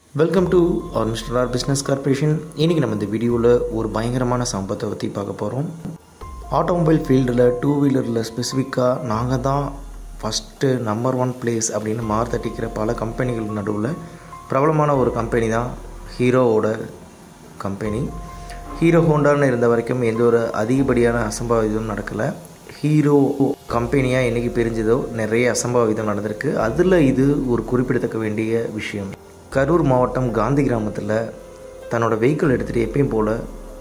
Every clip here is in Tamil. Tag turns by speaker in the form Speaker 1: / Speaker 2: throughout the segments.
Speaker 1: welcome to our mister R business corporation இன்றைக்கி நம்ம இந்த வீடியோவில் ஒரு பயங்கரமான சம்பவத்தை பற்றி பார்க்க போகிறோம் ஆட்டோமொபைல் ஃபீல்டில் டூ வீலரில் ஸ்பெசிஃபிக்காக நாங்கள் தான் ஃபஸ்ட்டு நம்பர் ஒன் பிளேஸ் அப்படின்னு மார்த்தட்டிக்கிற பல கம்பெனிகள் நடுவில் பிரபலமான ஒரு கம்பெனி தான் ஹீரோவோட கம்பெனி ஹீரோ ஹோண்டான்னு இருந்த வரைக்கும் எந்த ஒரு அதிகப்படியான அசம்பாவிதம் நடக்கலை ஹீரோ கம்பெனியாக என்றைக்கு பிரிஞ்சதோ நிறைய அசம்பாவிதம் நடந்திருக்கு அதில் இது ஒரு குறிப்பிடத்தக்க வேண்டிய விஷயம் கரூர் மாவட்டம் காந்தி கிராமத்தில் தன்னோட வெஹிக்கிள் எடுத்துகிட்டு எப்பயும் போல்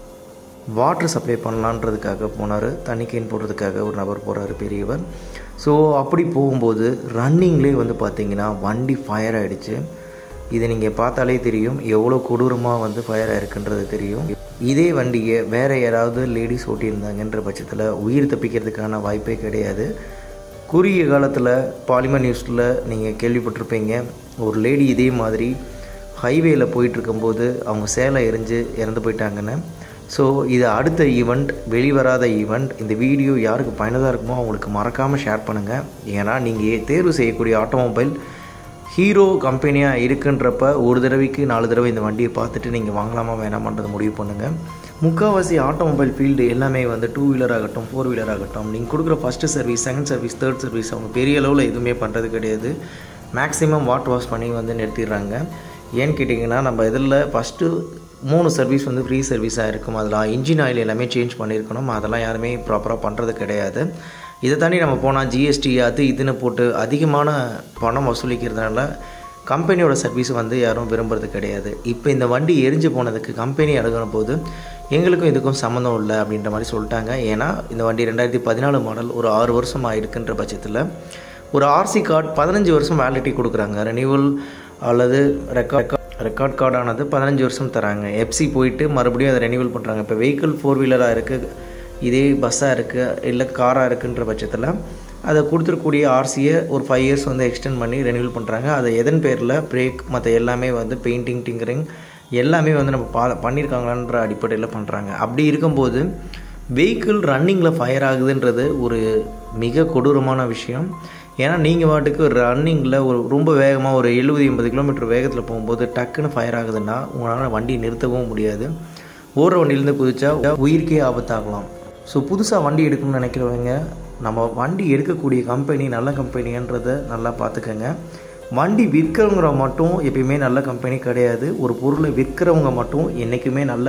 Speaker 1: வாட்டர் சப்ளை பண்ணலான்றதுக்காக போனார் தண்ணி கேன் போடுறதுக்காக ஒரு நபர் போகிறாரு பெரியவர் ஸோ அப்படி போகும்போது ரன்னிங்லேயே வந்து பார்த்தீங்கன்னா வண்டி ஃபயர் ஆகிடுச்சு இதை நீங்கள் பார்த்தாலே தெரியும் எவ்வளோ கொடூரமாக வந்து ஃபயர் ஆயிருக்குன்றது தெரியும் இதே வண்டியை வேறு யாராவது லேடிஸ் ஓட்டியிருந்தாங்கன்ற பட்சத்தில் உயிர் தப்பிக்கிறதுக்கான வாய்ப்பே கிடையாது குறுகிய காலத்தில் பாலிமர் நியூஸில் நீங்கள் கேள்விப்பட்டிருப்பீங்க ஒரு லேடி இதே மாதிரி ஹைவேல போயிட்டுருக்கும்போது அவங்க சேலை எரிஞ்சு இறந்து போயிட்டாங்கன்னு ஸோ இது அடுத்த ஈவெண்ட் வெளிவராத ஈவெண்ட் இந்த வீடியோ யாருக்கு பயனுள்ளதாக இருக்குமோ அவங்களுக்கு மறக்காமல் ஷேர் பண்ணுங்கள் ஏன்னா நீங்கள் தேர்வு செய்யக்கூடிய ஆட்டோமொபைல் ஹீரோ கம்பெனியாக இருக்குன்றப்ப ஒரு தடவைக்கு நாலு தடவை இந்த வண்டியை பார்த்துட்டு நீங்கள் வாங்கலாமா வேணாமான்றதை முடிவு பண்ணுங்கள் முக்கால்வாசி ஆட்டோமொபைல் ஃபீல்டு எல்லாமே வந்து டூ வீலர் ஆகட்டும் ஃபோர் வீலர் ஆகட்டும் நீங்கள் கொடுக்குற first service second service third service அவங்க பெரிய அளவில் எதுவுமே பண்ணுறது கிடையாது மேக்ஸிமம் வாட் வாஷ் பண்ணி வந்து நிறுத்திடுறாங்க ஏன்னு கேட்டிங்கன்னா நம்ம இதில் ஃபஸ்ட்டு மூணு சர்வீஸ் வந்து ஃப்ரீ சர்வீஸாக இருக்கும் அதில் இன்ஜின் ஆயில் எல்லாமே சேஞ்ச் பண்ணியிருக்கணும் அதெல்லாம் யாருமே ப்ராப்பராக பண்ணுறது கிடையாது இதை தாண்டி நம்ம போனால் ஜிஎஸ்டி அது இதுன்னு போட்டு அதிகமான பணம் வசூலிக்கிறதுனால கம்பெனியோட சர்வீஸ் வந்து யாரும் விரும்புறது கிடையாது இப்போ இந்த வண்டி எரிஞ்சு போனதுக்கு கம்பெனி அணுகின போது எங்களுக்கும் இதுக்கும் சம்மந்தம் இல்லை அப்படின்ற மாதிரி சொல்லிட்டாங்க ஏன்னா இந்த வண்டி ரெண்டாயிரத்தி பதினாலு மாடல் ஒரு ஆறு வருஷம் ஆகிருக்குன்ற பட்சத்தில் ஒரு ஆர்சி கார்டு பதினஞ்சு வருஷம் வேலிட்டி கொடுக்குறாங்க ரெனியூவல் அல்லது ரெக்கார்ட் ரெக்கார்ட் கார்டானது பதினஞ்சு வருஷம் தராங்க எஃப்சி போயிட்டு மறுபடியும் அதை ரெனியூவல் பண்ணுறாங்க இப்போ வெஹிக்கிள் ஃபோர் வீலராக இருக்குது இதே பஸ்ஸாக இருக்குது இல்லை காராக இருக்குன்ற பட்சத்தில் அதை கொடுத்துருக்கூடிய ஆர்சியை ஒரு ஃபைவ் இயர்ஸ் வந்து எக்ஸ்டெண்ட் பண்ணி ரெனியூவல் பண்ணுறாங்க அதை எதன் பேரில் பிரேக் மற்ற எல்லாமே வந்து பெயிண்டிங் டிங்கரிங் எல்லாமே வந்து நம்ம பா பண்ணியிருக்காங்களான்ற அடிப்படையில் பண்ணுறாங்க அப்படி இருக்கும்போது வெஹிக்கிள் ரன்னிங்கில் ஃபயர் ஆகுதுன்றது ஒரு மிக கொடூரமான விஷயம் ஏன்னா நீங்கள் வாட்டுக்கு ரன்னிங்கில் ஒரு ரொம்ப வேகமாக ஒரு எழுபது எண்பது கிலோமீட்டர் வேகத்தில் போகும்போது டக்குன்னு ஃபயர் ஆகுதுன்னா உங்களால் வண்டி நிறுத்தவும் முடியாது ஓடுற வண்டியிலேருந்து குதிச்சா உயிருக்கே ஆபத்தாகலாம் ஸோ புதுசாக வண்டி எடுக்கணும்னு நினைக்கிறவங்க நம்ம வண்டி எடுக்கக்கூடிய கம்பெனி நல்ல கம்பெனின்றதை நல்லா பார்த்துக்கோங்க வண்டி விற்கிறவங்க மட்டும் எப்பயுமே நல்ல கம்பெனி கிடையாது ஒரு பொருளை விற்கிறவங்க மட்டும் என்றைக்குமே நல்ல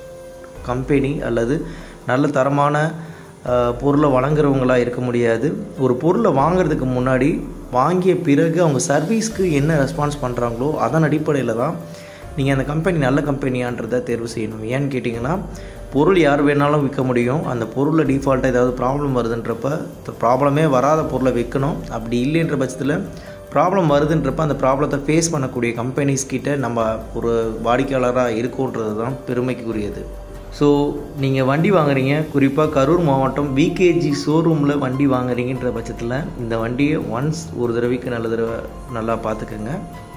Speaker 1: கம்பெனி அல்லது நல்ல தரமான பொருளை வழங்குறவங்களாக இருக்க முடியாது ஒரு பொருளை வாங்குறதுக்கு முன்னாடி வாங்கிய பிறகு அவங்க சர்வீஸ்க்கு என்ன ரெஸ்பான்ஸ் பண்ணுறாங்களோ அதன் அடிப்படையில் தான் நீங்கள் அந்த கம்பெனி நல்ல கம்பெனியான்றதை தேர்வு செய்யணும் ஏன்னு கேட்டிங்கன்னா பொருள் யார் வேணாலும் விற்க முடியும் அந்த பொருளில் டிஃபால்ட்டாக ஏதாவது ப்ராப்ளம் வருதுன்றப்ப ப்ராப்ளமே வராத பொருளை விற்கணும் அப்படி இல்லைன்ற பட்சத்தில் ப்ராப்ளம் வருதுன்றப்ப அந்த ப்ராப்ளத்தை ஃபேஸ் பண்ணக்கூடிய கம்பெனிஸ் கிட்ட நம்ம ஒரு வாடிக்கையாளராக இருக்கோன்றது தான் பெருமைக்குரியது ஸோ நீங்கள் வண்டி வாங்குறீங்க குறிப்பாக கரூர் மாவட்டம் விகேஜி ஷோரூமில் வண்டி வாங்குறீங்கன்ற பட்சத்தில் இந்த வண்டியை ஒன்ஸ் ஒரு தடவைக்கு நல்ல தடவை நல்லா பார்த்துக்கோங்க